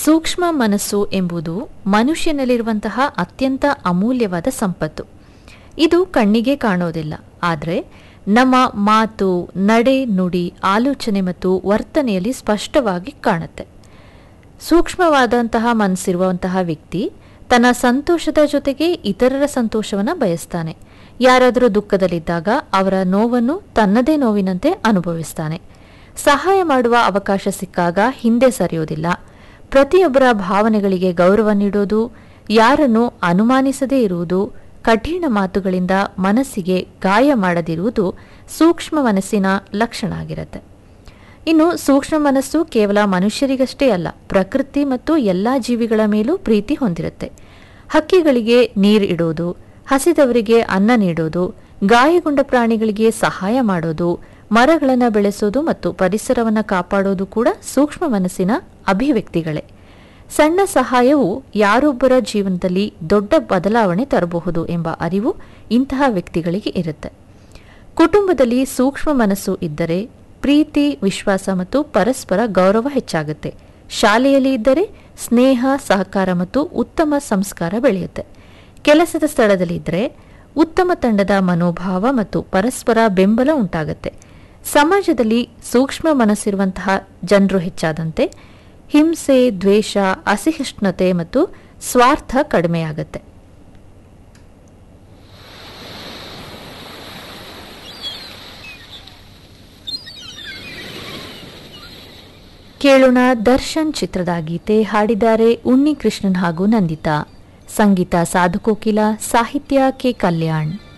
ಸೂಕ್ಷ್ಮ ಮನಸ್ಸು ಎಂಬುದು ಮನುಷ್ಯನಲ್ಲಿರುವಂತಹ ಅತ್ಯಂತ ಅಮೂಲ್ಯವಾದ ಸಂಪತ್ತು ಇದು ಕಣ್ಣಿಗೆ ಕಾಣೋದಿಲ್ಲ ಆದರೆ ನಮ್ಮ ಮಾತು ನಡೆ ನುಡಿ ಆಲೋಚನೆ ಮತ್ತು ವರ್ತನೆಯಲ್ಲಿ ಸ್ಪಷ್ಟವಾಗಿ ಕಾಣುತ್ತೆ ಸೂಕ್ಷ್ಮವಾದಂತಹ ಮನಸ್ಸಿರುವಂತಹ ವ್ಯಕ್ತಿ ತನ್ನ ಸಂತೋಷದ ಜೊತೆಗೆ ಇತರರ ಸಂತೋಷವನ್ನು ಬಯಸ್ತಾನೆ ಯಾರಾದರೂ ದುಃಖದಲ್ಲಿದ್ದಾಗ ಅವರ ನೋವನ್ನು ತನ್ನದೇ ನೋವಿನಂತೆ ಅನುಭವಿಸ್ತಾನೆ ಸಹಾಯ ಮಾಡುವ ಅವಕಾಶ ಸಿಕ್ಕಾಗ ಹಿಂದೆ ಸರಿಯೋದಿಲ್ಲ ಪ್ರತಿಯೊಬ್ಬರ ಭಾವನೆಗಳಿಗೆ ಗೌರವ ನೀಡೋದು ಯಾರನ್ನು ಅನುಮಾನಿಸದೇ ಇರುವುದು ಕಠಿಣ ಮಾತುಗಳಿಂದ ಮನಸ್ಸಿಗೆ ಗಾಯ ಮಾಡದಿರುವುದು ಸೂಕ್ಷ್ಮ ಮನಸ್ಸಿನ ಲಕ್ಷಣ ಆಗಿರುತ್ತೆ ಇನ್ನು ಸೂಕ್ಷ್ಮ ಮನಸ್ಸು ಕೇವಲ ಮನುಷ್ಯರಿಗಷ್ಟೇ ಅಲ್ಲ ಪ್ರಕೃತಿ ಮತ್ತು ಎಲ್ಲ ಜೀವಿಗಳ ಮೇಲೂ ಪ್ರೀತಿ ಹೊಂದಿರುತ್ತೆ ಹಕ್ಕಿಗಳಿಗೆ ನೀರು ಇಡೋದು ಹಸಿದವರಿಗೆ ಅನ್ನ ನೀಡೋದು ಗಾಯಗೊಂಡ ಪ್ರಾಣಿಗಳಿಗೆ ಸಹಾಯ ಮಾಡೋದು ಮರಗಳನ್ನು ಬೆಳೆಸೋದು ಮತ್ತು ಪರಿಸರವನ್ನು ಕಾಪಾಡೋದು ಕೂಡ ಸೂಕ್ಷ್ಮ ಮನಸ್ಸಿನ ಅಭಿವ್ಯಕ್ತಿಗಳೇ ಸಣ್ಣ ಸಹಾಯವು ಯಾರೊಬ್ಬರ ಜೀವನದಲ್ಲಿ ದೊಡ್ಡ ಬದಲಾವಣೆ ತರಬಹುದು ಎಂಬ ಅರಿವು ಇಂತಹ ವ್ಯಕ್ತಿಗಳಿಗೆ ಇರುತ್ತೆ ಕುಟುಂಬದಲ್ಲಿ ಸೂಕ್ಷ್ಮ ಮನಸ್ಸು ಇದ್ದರೆ ಪ್ರೀತಿ ವಿಶ್ವಾಸ ಮತ್ತು ಪರಸ್ಪರ ಗೌರವ ಹೆಚ್ಚಾಗುತ್ತೆ ಶಾಲೆಯಲ್ಲಿ ಇದ್ದರೆ ಸ್ನೇಹ ಸಹಕಾರ ಮತ್ತು ಉತ್ತಮ ಸಂಸ್ಕಾರ ಬೆಳೆಯುತ್ತೆ ಕೆಲಸದ ಸ್ಥಳದಲ್ಲಿ ಇದ್ದರೆ ಉತ್ತಮ ತಂಡದ ಮನೋಭಾವ ಮತ್ತು ಪರಸ್ಪರ ಬೆಂಬಲ ಉಂಟಾಗುತ್ತೆ ಸಮಾಜದಲ್ಲಿ ಸೂಕ್ಷ್ಮ ಮನಸ್ಸಿರುವಂತಹ ಜನರು ಹೆಚ್ಚಾದಂತೆ ಹಿಂಸೆ ದ್ವೇಷ ಅಸಹಿಷ್ಣುತೆ ಮತ್ತು ಸ್ವಾರ್ಥ ಕಡಿಮೆಯಾಗುತ್ತೆ ಕೇಳೋಣ ದರ್ಶನ್ ಚಿತ್ರದ ಗೀತೆ ಹಾಡಿದ್ದಾರೆ ಉಣ್ಣಿ ಕೃಷ್ಣನ್ ಹಾಗೂ ನಂದಿತಾ ಸಂಗೀತ ಸಾಧುಕೋಕಿಲ ಸಾಹಿತ್ಯ ಕೆ ಕಲ್ಯಾಣ್